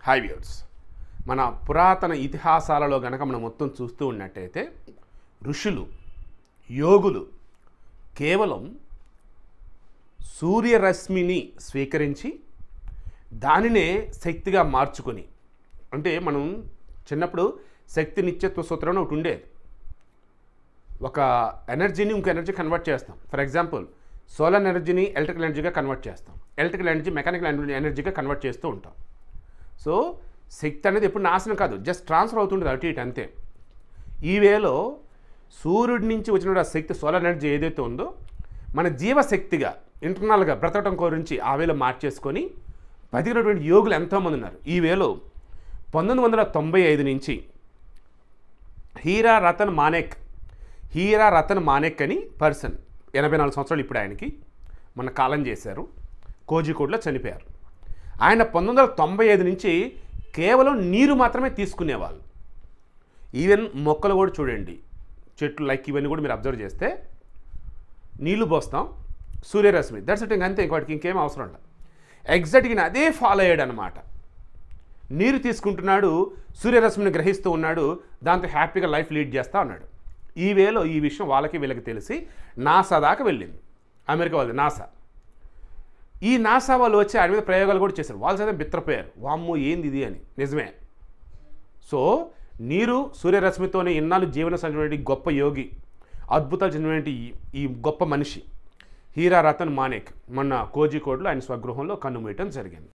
high viewers మన పురాతన ఇతిహాసాలలో గనక మనం మొత్తం చూస్తూ ఉన్నట్టయితే ఋషులు యోగులు కేవలం సూర్యరశ్మిని స్వీకరించి దానినే శక్తిగా మార్చుకొని అంటే మనం చిన్నప్పుడు శక్తి నిత్యత్వ సూత్రం అని ఒకటి ఉండేది ఒక ఎనర్జీని ఇంకో ఎనర్జీ కన్వర్ట్ చేస్తాం ఫర్ ఎగ్జాంపుల్ సోలార్ ఎనర్జీని ఎలక్ట్రికల్ ఎనర్జీగా కన్వర్ట్ చేస్తాం ఎలక్ట్రికల్ ఎనర్జీ మెకానికల్ ఎనర్జీగా కన్వర్ట్ చేస్తూ ఉంటాం సో శక్తి అనేది ఎప్పుడు నాశనం కాదు జస్ట్ ట్రాన్స్ఫర్ అవుతుంటుంది అటు ఇటు అంతే ఈ వేలో సూర్యుడి నుంచి వచ్చిన ఆ శక్తి సోలార్ ఎనర్జీ ఏదైతే ఉందో మన జీవశక్తిగా ఇంటర్నల్గా బ్రతకటం గురించి ఆ వేలో మార్చేసుకొని బతికినటువంటి యోగులు ఎంతోమంది ఉన్నారు ఈ వేలో పంతొమ్మిది వందల తొంభై ఐదు నుంచి హీరా రతన్ మానేక్ హీరా రతన్ మానేక్ అని పర్సన్ ఎనభై నాలుగు సంవత్సరాలు ఇప్పుడు ఆయనకి మొన్న కాలం చేశారు కోజికోడ్లో చనిపోయారు ఆయన పంతొమ్మిది వందల తొంభై ఐదు నుంచి కేవలం నీరు మాత్రమే తీసుకునేవాళ్ళు ఈవెన్ మొక్కలు కూడా చూడండి చెట్లు లైక్ ఇవన్నీ కూడా మీరు అబ్జర్వ్ చేస్తే నీళ్లు పోస్తాం సూర్యరశ్మి దట్స్ ఇట్ అంతే ఇంకోటికి ఇంకేం అవసరం ఉండదు ఎగ్జాక్ట్గా అదే ఫాలో అయ్యాడు అనమాట నీరు తీసుకుంటున్నాడు సూర్యరశ్మిని గ్రహిస్తూ ఉన్నాడు దాంతో హ్యాపీగా లైఫ్ లీడ్ చేస్తూ ఉన్నాడు ఈ వేలో ఈ విషయం వాళ్ళకి వీళ్ళకి తెలిసి నాసా దాకా వెళ్ళింది అమెరికా వాళ్ళది నాసా ఈ నాసా వాళ్ళు వచ్చి ఆయన మీద ప్రయోగాలు కూడా చేశారు వాళ్ళు సైతం బిత్రపోయారు వామ్మో ఏంది ఇది అని నిజమే సో నీరు సూర్యరశ్మితోనే ఇన్నాళ్ళు జీవన సంచినటువంటి గొప్ప యోగి అద్భుతాలు చెందినటువంటి ఈ- ఈ గొప్ప మనిషి హీరా రతన్ మానేక్ మొన్న కోజికోడ్లో ఆయన స్వగృహంలో కన్నుమూయటం జరిగింది